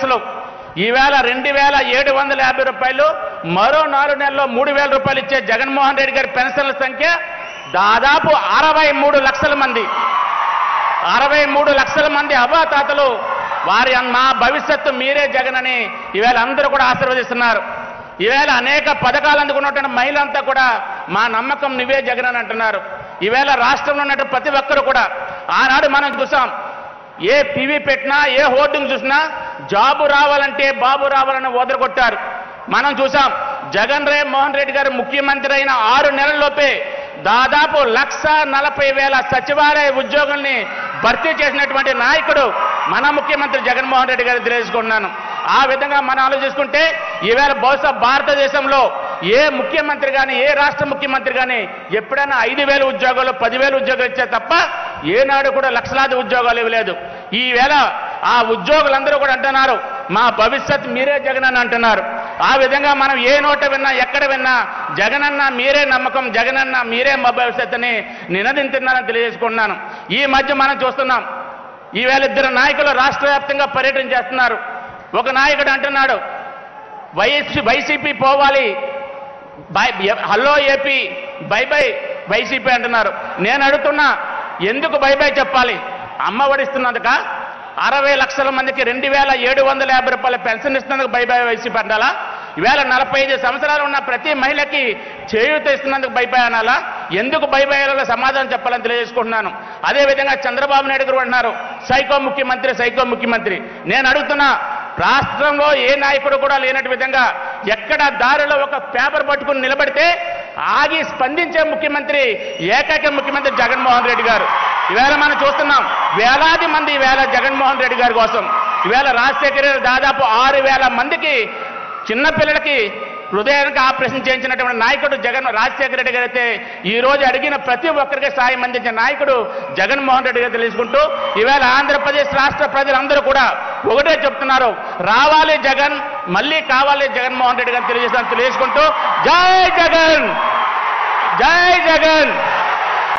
లక్షలు ఈవేళ రెండు వేల ఏడు వందల యాభై రూపాయలు మరో నాలుగు నెలల్లో మూడు వేల రూపాయలు ఇచ్చే జగన్మోహన్ రెడ్డి గారి పెన్షన్ల సంఖ్య దాదాపు అరవై మూడు లక్షల మంది అరవై మూడు లక్షల మంది అవ్వాతాతలు వారి అన్- మా భవిష్యత్తు మీరే జగన్ అని ఈవేళ అందరూ కూడా ఆశీర్వదిస్తున్నారు ఈవేళ అనేక పథకాలు అందుకున్నటువంటి మహిళలంతా కూడా మా నమ్మకం నువ్వే జగన్ అని అంటున్నారు ఈవేళ రాష్ట్రంలో ఉన్నటువంటి ప్రతి ఒక్కరు కూడా ఆనాడు మనం చూసాం ఏ టీవీ పెట్టినా ఏ హోర్డింగ్ చూసినా జాబు రావాలంటే బాబు రావాలని ఓదరగొట్టారు మనం చూసాం జగన్ రే మోహన్ రెడ్డి గారు ముఖ్యమంత్రి అయిన ఆరు నెలల్లోపే దాదాపు లక్ష నలభై వేల సచివాలయ ఉద్యోగుల్ని భర్తీ చేసినటువంటి నాయకుడు మన ముఖ్యమంత్రి జగన్మోహన్ రెడ్డి గారు తెలియజేసుకున్నాను ఆ విధంగా మనం ఆలోచించుకుంటే ఈవేళ బహుశా భారతదేశంలో ఏ ముఖ్యమంత్రి కానీ ఏ రాష్ట్ర ముఖ్యమంత్రి కానీ ఎప్పుడైనా ఐదు వేల ఉద్యోగాలు పదివేల ఉద్యోగాలు ఇచ్చే తప్ప ఏనాడు కూడా లక్షలాది ఉద్యోగాలు ఇవ్వలేదు ఈవేళ ఆ ఉద్యోగులందరూ కూడా అంటున్నారు మా భవిష్యత్ మీరే జగన్ అని అంటున్నారు ఆ విధంగా మనం ఏ నోట విన్నా ఎక్కడ విన్నా జగనన్న మీరే నమ్మకం జగనన్న మీరే మా భవిష్యత్ అని నినదింతున్నారని తెలియజేసుకుంటున్నాను ఈ మధ్య మనం చూస్తున్నాం ఈవేళ ఇద్దరు నాయకులు రాష్ట్ర వ్యాప్తంగా పర్యటన చేస్తున్నారు ఒక నాయకుడు అంటున్నాడు వైఎస్ వైసీపీ పోవాలి బై ఎ- hello AP bye bye YCP అంటున్నారు నేను అడుగుతున్నా ఎందుకు బై బై చెప్పాలి అమ్మ ఒడిస్తున్నందుక అరవై లక్షల మందికి రెండు వేల ఏడు వందల యాభై రూపాయల పెన్షన్ ఇస్తున్నందుకు బై బై వైసీపీ అంటాలా ఈవేళ నలభై ఐదు సంవత్సరాలు ఉన్న ప్రతి మహిళకి చేయూత ఇస్తున్నందుకు బై బై అనాలా ఎందుకు బై బై అనాలో సమాధానం చెప్పాలని తెలియజేసుకుంటున్నాను అదేవిధంగా చంద్రబాబు నాయుడు గారు అన్నారు సైకో ముఖ్యమంత్రి సైకో ముఖ్యమంత్రి నేను అడుగుతున్నా రాష్ట్రంలో ఏ నాయకుడు కూడా లేనట్టు విధంగా ఎక్కడ దారిలో ఒక పేపర్ పట్టుకుని నిలబడితే ఆగి స్పందించే ముఖ్యమంత్రి ఏకైక ముఖ్యమంత్రి జగన్మోహన్ రెడ్డి గారు ఈవేళ మనం చూస్తున్నాం వేలాది మంది ఈవేళ జగన్మోహన్ రెడ్డి గారి కోసం ఈవేళ రాజశేఖర రెడ్డి దాదాపు ఆరు వేల మందికి చిన్న పిల్లలకి హృదయానికి ఆపరేషన్ చేయించినటువంటి నాయకుడు జగన్ రాజశేఖర రెడ్డి గారు అయితే ఈ రోజు అడిగిన ప్రతి ఒక్కరికి సాయం అందించిన నాయకుడు జగన్మోహన్ రెడ్డి గారు తెలుసుకుంటూ ఈవేళ ఆంధ్రప్రదేశ్ రాష్ట్ర ప్రజలందరూ కూడా ఒకటే చెప్తున్నారు రావాలి జగన్ మళ్ళీ కావాలి జగన్మోహన్ రెడ్డి గారు తెలియజేస్తాను తెలియజేసుకుంటూ జై జగన్ జై జగన్